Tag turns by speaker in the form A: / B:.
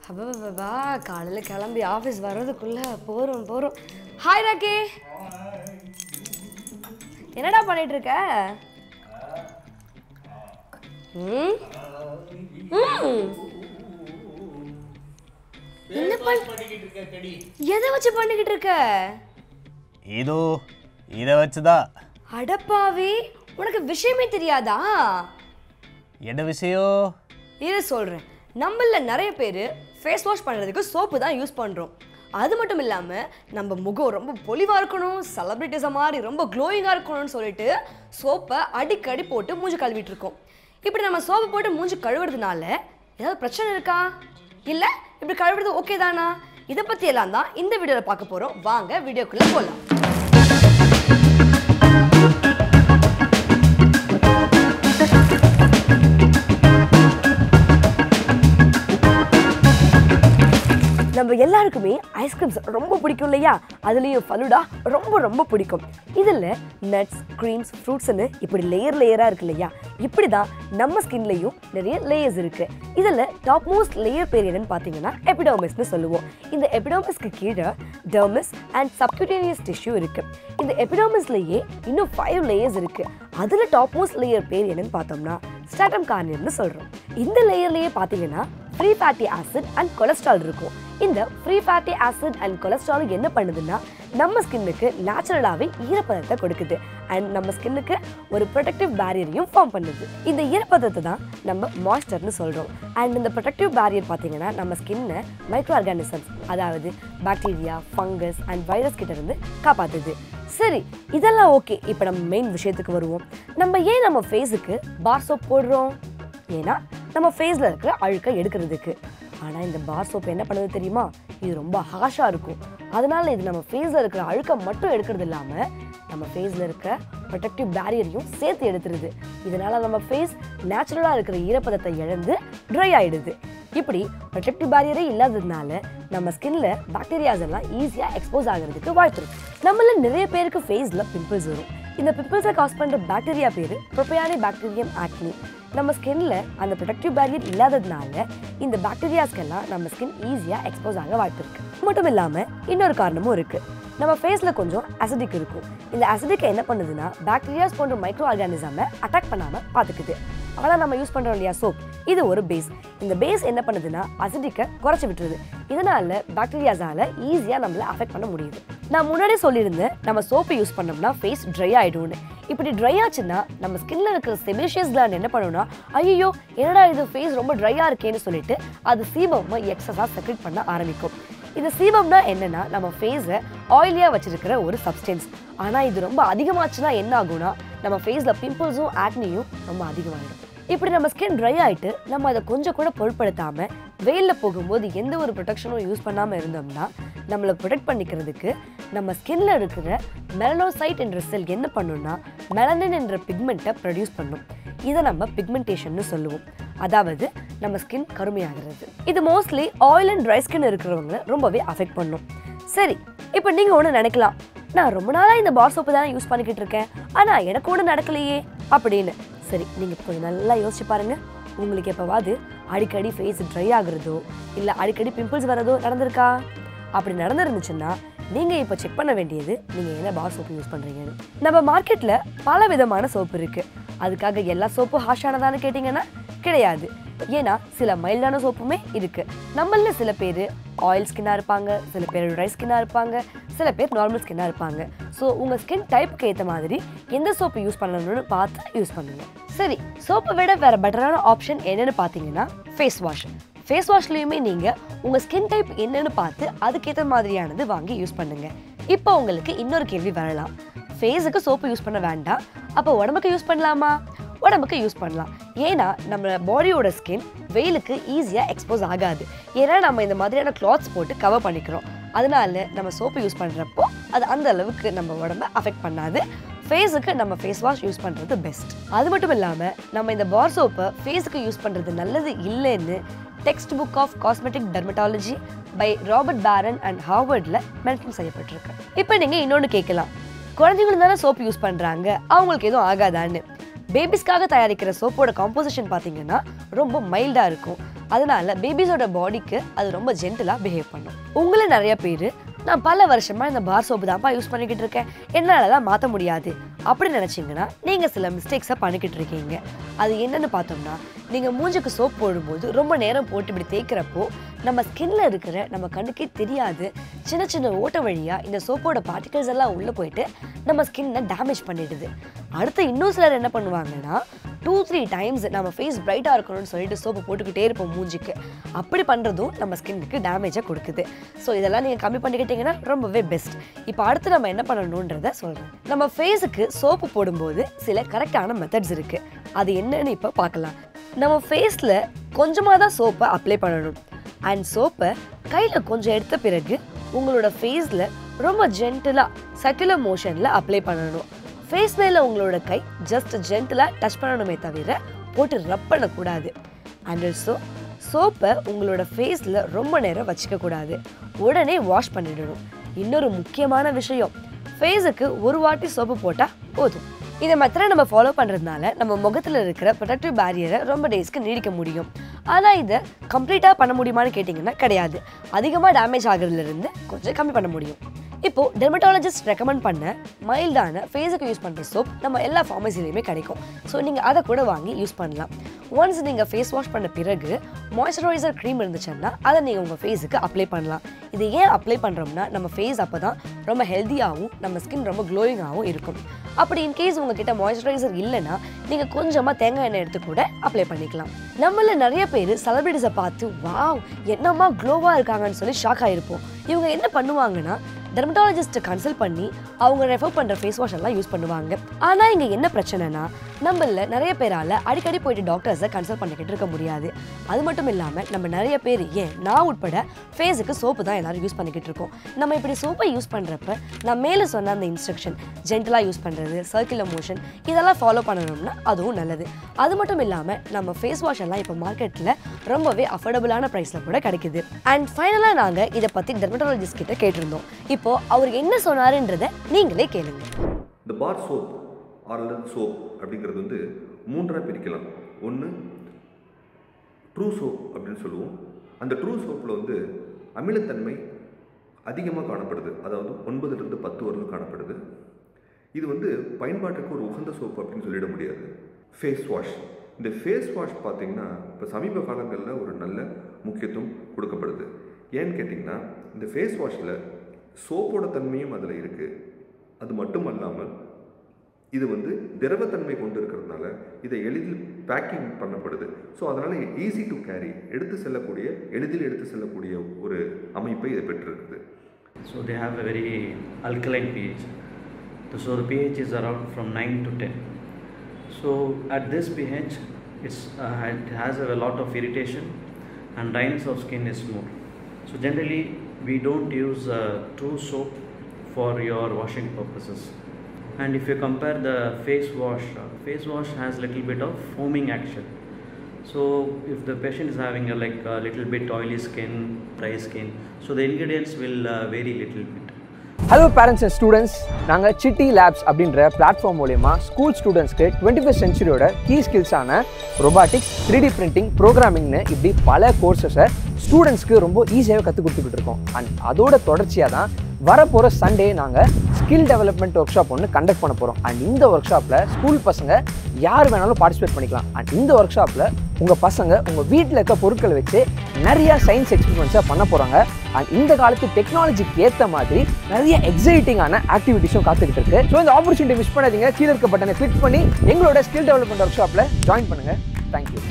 A: அப்பா காலையில் கிளம்பி ஆஃபீஸ் வர்றதுக்குள்ள போகிறோம் போகிறோம் ஹாய் ராக்கி என்னடா பண்ணிட்டு இருக்க ம் ம். என்ன பண் எதை வச்சு பண்ணிக்கிட்டு இருக்க
B: இதோ இதை வச்சுதான்
A: அடப்பாவி உனக்கு விஷயமே தெரியாதா
B: என்ன விஷயம்
A: இரு சொல்கிறேன் நம்மள நிறைய பேர் ஃபேஸ் வாஷ் பண்ணுறதுக்கு சோப்பு தான் யூஸ் பண்ணுறோம் அது மட்டும் இல்லாமல் நம்ம முகம் ரொம்ப பொலிவாக இருக்கணும் செலிப்ரிட்டிஸை மாதிரி ரொம்ப க்ளோயிங்காக இருக்கணும்னு சொல்லிட்டு சோப்பை அடிக்கடி போட்டு மூஞ்சி கழுவிட்டு இருக்கோம் இப்படி நம்ம சோப்பு போட்டு மூஞ்சி கழுவுறதுனால ஏதாவது பிரச்சனை இருக்கா இல்லை இப்படி கழுவுறது ஓகே தானா இதை பற்றி எல்லாம் தான் இந்த வீடியோவில் பார்க்க போகிறோம் வாங்க வீடியோக்குள்ளே போகலாம் நம்ம எல்லாருக்குமே ஐஸ்கிரீம்ஸ் ரொம்ப பிடிக்கும் இல்லையா அதுலேயும் ஃபலுடா ரொம்ப ரொம்ப பிடிக்கும் இதில் நட்ஸ் க்ரீம்ஸ் ஃப்ரூட்ஸ்னு இப்படி லேயர் லேயராக இருக்கு இல்லையா இப்படி தான் நம்ம ஸ்கின்லையும் நிறைய லேயர்ஸ் இருக்குது இதில் டாப் மோஸ்ட் லேயர் பேர் என்னன்னு பார்த்தீங்கன்னா எபிடோமிஸ்னு சொல்லுவோம் இந்த எபிடோமிஸ்க்கு கீழே டெர்மிஸ் அண்ட் சப்குட்டேனியஸ் டிஷ்யூ இருக்குது இந்த எபிடோமிஸ்லேயே இன்னும் ஃபைவ் லேயர்ஸ் இருக்குது அதில் டாப் மோஸ்ட் லேயர் பேர் என்னன்னு பார்த்தோம்னா ஸ்டாட்டம் கார்னியம்னு சொல்கிறோம் இந்த லேயர்லேயே பார்த்தீங்கன்னா free fatty acid and cholesterol இருக்கும் இந்த free fatty acid and cholesterol என்ன பண்ணுதுன்னா நம்ம ஸ்கின்னுக்கு நேச்சுரலாகவே ஈரப்பதத்தை கொடுக்குது அண்ட் நம்ம ஸ்கின்னுக்கு ஒரு ப்ரொடெக்டிவ் பேரியரையும் ஃபார்ம் பண்ணுது இந்த ஈரப்பதத்தை தான் நம்ம மாய்ஸ்டர்னு சொல்கிறோம் அண்ட் இந்த ப்ரொடெக்டிவ் பேரியர் பார்த்தீங்கன்னா நம்ம ஸ்கின்னை மைக்ரோ ஆர்கானிசம்ஸ் அதாவது பாக்டீரியா ஃபங்கஸ் அண்ட் வைரஸ் கிட்ட இருந்து காப்பாற்றுது சரி இதெல்லாம் ஓகே இப்போ நம்ம மெயின் விஷயத்துக்கு வருவோம் நம்ம ஏன் நம்ம ஃபேஸுக்கு பார் சோப் போடுறோம் ஏன்னா நம்ம ஃபேஸில் இருக்கிற அழுக்கை எடுக்கிறதுக்கு ஆனால் இந்த பார் சோப் என்ன பண்ணுது தெரியுமா இது ரொம்ப ஹாஷாக இருக்கும் அதனால இது நம்ம ஃபேஸில் இருக்கிற அழுக்கை மட்டும் எடுக்கிறது இல்லாமல் நம்ம ஃபேஸில் இருக்க ப்ரொடெக்டிவ் பேரியரையும் சேர்த்து எடுத்துருது இதனால் நம்ம ஃபேஸ் நேச்சுரலாக இருக்கிற ஈரப்பதத்தை இழந்து ட்ரை ஆயிடுது இப்படி ப்ரொடெக்டிவ் பேரியரே இல்லாததுனால நம்ம ஸ்கின்ல பாக்டீரியாஸ் எல்லாம் ஈஸியாக எக்ஸ்போஸ் ஆகிறதுக்கு வாய்ப்பு இருக்கு நம்மள நிறைய பேருக்கு ஃபேஸில் பிம்பிள்ஸ் வரும் இந்த பிம்பிள்ஸை காஸ் பண்ணுற பாக்டீரியா பேர் ப்ரொபயானி பாக்டீரியம் ஆக்னி நம்ம ஸ்கின்ல அந்த ப்ரொடெக்டிவ் பேரியர் இல்லாததுனால இந்த பாக்டீரியாஸ்க்கெல்லாம் நம்ம ஸ்கின் ஈஸியாக எக்ஸ்போஸ் ஆக வாய்ப்பு இருக்கு மட்டும் இல்லாமல் இன்னொரு காரணமும் இருக்கு நம்ம ஃபேஸில் கொஞ்சம் அசிடிக் இருக்கும் இந்த அசிடிக் என்ன பண்ணுதுன்னா பாக்டீரியாஸ் போன்ற மைக்ரோ ஆர்கானிசமை அட்டாக் பண்ணாமல் பார்த்துக்குது ஆனால் நம்ம யூஸ் பண்ணுறோம் இல்லையா சோப் இது ஒரு பேஸ் இந்த பேஸ் என்ன பண்ணுதுன்னா அசிடிக்கை குறைச்சி விட்டுருது இதனால பாக்டீரியாஸால ஈஸியாக நம்மளை அஃபெக்ட் பண்ண முடியுது நான் முன்னாடியே சொல்லியிருந்தேன் நம்ம சோப்பு யூஸ் பண்ணோம்னா ஃபேஸ் ட்ரை ஆகிடும்னு இப்படி ட்ரை ஆச்சுன்னா நம்ம ஸ்கின்ல இருக்கிற செபிலிஷியஸ் கிளாண்ட் என்ன பண்ணுன்னா ஐயோ என்னடா இது ஃபேஸ் ரொம்ப ட்ரையாக இருக்கேன்னு சொல்லிட்டு அது சீபமாக எக்ஸஸாக செக்ரெட் பண்ண ஆரம்பிக்கும் இந்த சீபம்னா என்னன்னா நம்ம ஃபேஸை ஆயிலியாக வச்சிருக்கிற ஒரு சப்ஸ்டன்ஸ் ஆனால் இது ரொம்ப அதிகமாச்சுன்னா என்ன ஆகும்னா நம்ம ஃபேஸில் பிம்பிள்ஸும் ஆக்னியும் ரொம்ப அதிகமாகிடும் இப்படி நம்ம ஸ்கின் ட்ரை ஆயிட்டு நம்ம அதை கொஞ்சம் கூட பொருட்படுத்தாமல் வெயிலில் போகும்போது எந்த ஒரு ப்ரொடெக்ஷனும் யூஸ் பண்ணாமல் இருந்தோம்னா நம்மளை ப்ரொடெக்ட் பண்ணிக்கிறதுக்கு நம்ம ஸ்கின்ல இருக்கிற மெலனோசைட் என்ற செல் என்ன பண்ணும்னா மெலனின் என்ற பிக்மெண்ட்டை ப்ரொடியூஸ் பண்ணும் இதை நம்ம பிக்மெண்டேஷன்னு சொல்லுவோம் அதாவது நம்ம ஸ்கின் கருமையாகிறது இது mostly oil and dry skin இருக்கிறவங்க ரொம்பவே அஃபெக்ட் பண்ணும் சரி இப்போ நீங்கள் ஒன்று நினைக்கலாம் நான் ரொம்ப நாளாக இந்த பார் சோப்பு தானே யூஸ் பண்ணிக்கிட்டு இருக்கேன் ஆனால் எனக்கு ஒன்றும் நடக்கலையே அப்படின்னு சரி நீங்கள் கொஞ்சம் நல்லா யோசிச்சு பாருங்க உங்களுக்கு எப்போவாது அடிக்கடி ஃபேஸ் ட்ரை ஆகுறதோ இல்லை அடிக்கடி பிம்பிள்ஸ் வரதோ நடந்திருக்கா அப்படி நடந்திருந்துச்சுன்னா நீங்கள் இப்போ செக் பண்ண வேண்டியது நீங்கள் என்ன பார் சோப்பு யூஸ் பண்ணுறீங்கன்னு நம்ம மார்க்கெட்டில் பல விதமான சோப்பு இருக்குது அதுக்காக எல்லா சோப்பும் ஹாஷானதான்னு கேட்டிங்கன்னா கிடையாது ஏன்னா சில மைல்டான சோப்புமே இருக்கு நம்மள சில பேர் ஆயில் ஸ்கின்னாக இருப்பாங்க சில பேர் ட்ரை ஸ்கின்னாக இருப்பாங்க சில பேர் நார்மல் ஸ்கின்னாக இருப்பாங்க ஸோ உங்கள் ஸ்கின் டைப்புக்கு ஏற்ற மாதிரி எந்த சோப்பு யூஸ் பண்ணணும்னு பார்த்து யூஸ் பண்ணுங்க சரி சோப்பை விட வேற பெட்டரான ஆப்ஷன் என்னன்னு பார்த்தீங்கன்னா ஃபேஸ் வாஷ் ஃபேஸ் வாஷ்லேயுமே நீங்கள் உங்கள் ஸ்கின் டைப் என்னன்னு பார்த்து அதுக்கேற்ற மாதிரியானது வாங்கி யூஸ் பண்ணுங்க இப்போ உங்களுக்கு இன்னொரு கேள்வி வரலாம் ஃபேஸுக்கு சோப்பு யூஸ் பண்ண வேண்டாம் அப்போ உடம்புக்கு யூஸ் பண்ணலாமா உடம்புக்கு யூஸ் பண்ணலாம் ஏன்னா நம்ம பாடியோட ஸ்கின் வெயிலுக்கு ஈஸியாக எக்ஸ்போஸ் ஆகாது ஏன்னா நம்ம இந்த மாதிரியான கிளாத்ஸ் போட்டு கவர் பண்ணிக்கிறோம் அதனால நம்ம சோப்பு யூஸ் பண்ணுறப்போ அது அந்த அளவுக்கு நம்ம உடம்ப அஃபெக்ட் பண்ணாது ஃபேஸுக்கு நம்ம ஃபேஸ் வாஷ் யூஸ் பண்ணுறது பெஸ்ட் அது மட்டும் இல்லாமல் நம்ம இந்த பார் சோப்பை ஃபேஸுக்கு யூஸ் பண்ணுறது நல்லது இல்லைன்னு textbook of cosmetic dermatology by Robert Baron and ஹார்வர்டில் மென்ஷன் செய்யப்பட்டிருக்கு இப்போ நீங்கள் இன்னொன்று கேட்கலாம் குழந்தைங்களும் தானே சோப்பு யூஸ் பண்ணுறாங்க அவங்களுக்கு எதுவும் ஆகாதான்னு பேபிஸ்க்காக தயாரிக்கிற சோப்போட காம்போசிஷன் பார்த்தீங்கன்னா ரொம்ப மைல்டாக இருக்கும் அதனால பேபிஸோட பாடிக்கு அது ரொம்ப ஜென்டலாக பிஹேவ் பண்ணும் உங்களை நிறைய பேர் நான் பல வருஷமா இந்த பார் சோப்பு தான்ப்பா யூஸ் பண்ணிக்கிட்டு இருக்கேன் என்னால் தான் மாற்ற முடியாது அப்படி நினச்சிங்கன்னா நீங்கள் சில மிஸ்டேக்ஸை பண்ணிக்கிட்டு இருக்கீங்க அது என்னன்னு பார்த்தோம்னா நீங்கள் மூஞ்சுக்கு சோப் போடும்போது ரொம்ப நேரம் போட்டு இப்படி தேய்க்கிறப்போ நம்ம ஸ்கின்ல இருக்கிற நம்ம கண்ணுக்கே தெரியாது சின்ன சின்ன ஓட்ட வழியாக இந்த சோப்போட பார்ட்டிகல்ஸ் எல்லாம் உள்ளே போயிட்டு நம்ம ஸ்கின்னை டேமேஜ் பண்ணிடுது அடுத்து இன்னும் சிலர் என்ன பண்ணுவாங்கன்னா டூ த்ரீ டைம்ஸ் நம்ம ஃபேஸ் பிரைட்டாக இருக்கணும்னு சொல்லிட்டு சோப்பு போட்டுக்கிட்டே இருப்போம் மூஞ்சிக்கு அப்படி பண்ணுறதும் நம்ம ஸ்கின்னுக்கு டேமேஜை கொடுக்குது ஸோ இதெல்லாம் நீங்கள் கம்மி பண்ணிக்கிட்டீங்கன்னா ரொம்பவே பெஸ்ட் இப்போ அடுத்து நம்ம என்ன பண்ணணுன்றத சொல்கிறேன் நம்ம ஃபேஸுக்கு சோப்பு போடும்போது சில கரெக்டான மெத்தட்ஸ் இருக்குது அது என்னன்னு இப்போ பார்க்கலாம் நம்ம ஃபேஸில் கொஞ்சமாக தான் சோப்பை அப்ளை பண்ணணும் அண்ட் சோப்பை கையில் கொஞ்சம் எடுத்த பிறகு உங்களோட ஃபேஸில் ரொம்ப ஜென்டிலாக சட்டில மோஷனில் அப்ளை பண்ணணும் ஃபேஸ் மேலே உங்களோட கை ஜஸ்ட் ஜென்டிலாக டச் பண்ணணுமே தவிர போட்டு ரப் பண்ணக்கூடாது அண்ட் ஆல்சோ சோப்பை உங்களோட ஃபேஸில் ரொம்ப நேரம் வச்சுக்க கூடாது உடனே வாஷ் பண்ணிடணும் இன்னொரு முக்கியமான விஷயம் ஃபேஸுக்கு ஒரு வாட்டி சோப்பு போட்டால் போதும் இதை மாத்திரம் நம்ம ஃபாலோ பண்ணுறதுனால நம்ம முகத்தில் இருக்கிற ப்ரொடக்டிவ் பேரியரை ரொம்ப டேஸ்க்கு நீடிக்க முடியும் ஆனால் இதை கம்ப்ளீட்டாக பண்ண முடியுமான்னு கேட்டிங்கன்னா கிடையாது அதிகமாக டேமேஜ் ஆகுறதுலேருந்து கொஞ்சம் கம்மி பண்ண முடியும் இப்போ டெர்மட்டாலஜிஸ்ட் ரெக்கமெண்ட் பண்ண மைல்டான ஃபேஸுக்கு யூஸ் பண்ணுற சோப் நம்ம எல்லா ஃபார்மசிலையுமே கிடைக்கும் ஸோ நீங்கள் அதை கூட வாங்கி யூஸ் பண்ணலாம் ஒன்ஸ் நீங்கள் ஃபேஸ் வாஷ் பண்ண பிறகு மாய்ஸ்சரைசர் க்ரீம் இருந்துச்சுன்னா அதை நீங்கள் உங்கள் ஃபேஸுக்கு அப்ளை பண்ணலாம் இது ஏன் அப்ளை பண்ணுறோம்னா நம்ம ஃபேஸ் அப்போ தான் ரொம்ப ஹெல்த்தியாகவும் நம்ம ஸ்கின் ரொம்ப க்ளோயிங்காகவும் இருக்கும் அப்படி இன்கேஸ் உங்ககிட்ட மாய்ஸ்சரைசர் இல்லைன்னா நீங்கள் கொஞ்சமாக தேங்காய் எண்ணெய் எடுத்து கூட அப்ளை பண்ணிக்கலாம் நம்மள நிறைய பேர் செலிபிரிட்டிஸை பார்த்து வாவ் என்னம்மா க்ளோவாக இருக்காங்கன்னு சொல்லி ஷாக் ஆகிருப்போம் இவங்க என்ன பண்ணுவாங்கன்னா டெர்மட்டாலஜிஸ்ட்டை கன்சல்ட் பண்ணி அவங்க ரெஃபர் பண்ணுற ஃபேஸ் வாஷ் எல்லாம் யூஸ் பண்ணுவாங்க ஆனால் இங்கே என்ன பிரச்சனைனா நம்மள நிறைய பேரால் அடிக்கடி போயிட்டு டாக்டர்ஸை கன்சல்ட் பண்ணிக்கிட்டு இருக்க முடியாது அது மட்டும் இல்லாமல் நம்ம நிறைய பேர் ஏன் நான் உட்பட ஃபேஸுக்கு சோப்பு தான் எல்லாரும் யூஸ் பண்ணிக்கிட்டு இருக்கோம் நம்ம இப்படி சோப்பை யூஸ் பண்ணுறப்ப நான் மேலே சொன்ன அந்த இன்ஸ்ட்ரக்ஷன் ஜென்டலாக யூஸ் பண்ணுறது சர்க்குலர் மோஷன் இதெல்லாம் ஃபாலோ பண்ணணும்னா அதுவும் நல்லது அது மட்டும் இல்லாமல் நம்ம ஃபேஸ் வாஷ் எல்லாம் இப்போ மார்க்கெட்டில் ரொம்பவே அஃபோர்டபுளான ப்ரைஸில் கூட கிடைக்குது அண்ட் ஃபைனலாக நாங்கள் இதை பற்றி டெர்மட்டாலஜிஸ்ட் கிட்ட கேட்டிருந்தோம் இப்போ அவர் என்ன சொன்னாருன்றதை நீங்களே கேளுங்க
C: இந்த பார் சோப் ஆர்ல சோப் அப்படிங்கிறது வந்து மூன்றாக பிரிக்கலாம் ஒன்று ட்ரூ சோப் அப்படின்னு சொல்லுவோம் அந்த ட்ரூ சோப்பில் வந்து அமிலத்தன்மை அதிகமாக காணப்படுது அதாவது ஒன்பதுலேருந்து பத்து வரலும் காணப்படுது இது வந்து பயன்பாட்டுக்கு ஒரு உகந்த சோப்பு அப்படின்னு சொல்லிட முடியாது ஃபேஸ் வாஷ் இந்த ஃபேஸ் வாஷ் பார்த்தீங்கன்னா இப்போ சமீப காலங்களில் ஒரு நல்ல முக்கியத்துவம் கொடுக்கப்படுது ஏன்னு கேட்டிங்கன்னா இந்த ஃபேஸ் வாஷில் சோப்போட தன்மையும் அதில் இருக்குது அது மட்டும் அல்லாமல் இது வந்து திரவத்தன்மை கொண்டு இருக்கிறதுனால இதை எளிதில் பேக்கிங் பண்ணப்படுது ஸோ அதனால் ஈஸி டு கேரி எடுத்து செல்லக்கூடிய எளிதில் எடுத்து செல்லக்கூடிய ஒரு அமைப்பை இது பெற்றிருக்குது
D: So they have a very alkaline pH. So the pH is around from 9 to 10. So at this pH, it's, uh, it has a lot of irritation and dryness of skin is more. So generally, we don't use uh, true soap for your washing purposes. And if you compare the face wash, uh, face wash has little bit of foaming action. So if the patient is having a like a little bit oily skin, dry skin, so the ingredients will uh, vary little bit.
E: Hello parents and students நாங்கள் City Labs அப்படின்ற platform மூலயமா school ஸ்டூடெண்ட்ஸ்க்கு twenty first சென்ச்சுரியோட key ஸ்கில்ஸான robotics three D printing ப்ரோக்ராமிங்னு இப்படி பல கோர்சஸை ஸ்டூடெண்ட்ஸ்க்கு ரொம்ப ஈஸியாகவே கற்றுக் கொடுத்துக்கிட்டு இருக்கோம் அண்ட் அதோட தொடர்ச்சியாக தான் வரப்போகிற சண்டே நாங்கள் ஸ்கில் டெவலப்மெண்ட் ஒர்க் ஷாப் ஒன்று கண்டக்ட் பண்ண போகிறோம் அண்ட் இந்த ஒர்க் ஷாப்பில் ஸ்கூல் பசங்க யார் வேணாலும் பார்ட்டிசிபேட் பண்ணிக்கலாம் அண்ட் இந்த ஒர்க் ஷாப்பில் உங்கள் பசங்க உங்கள் வீட்டில் இருக்க பொருட்களை வச்சு நிறைய சயின்ஸ் எக்ஸ்பெரிமெண்ட்ஸை பண்ண போகிறாங்க அண்ட் இந்த காலத்து டெக்னாலஜிக்கு ஏற்ற மாதிரி நிறைய எக்ஸைட்டிங்கான ஆக்டிவிட்டிஸும் காத்துக்கிட்டு இருக்கு ஸோ இந்த ஆப்பர்ச்சுனிட்டி மிஸ் பண்ணாதீங்க கீழே இருக்க பட்டனை கிளிக் பண்ணி எங்களோட ஸ்கில் டெவலப்மெண்ட் ஒர்க் ஷாப்பில் ஜாயின் பண்ணுங்கள் தேங்க்யூ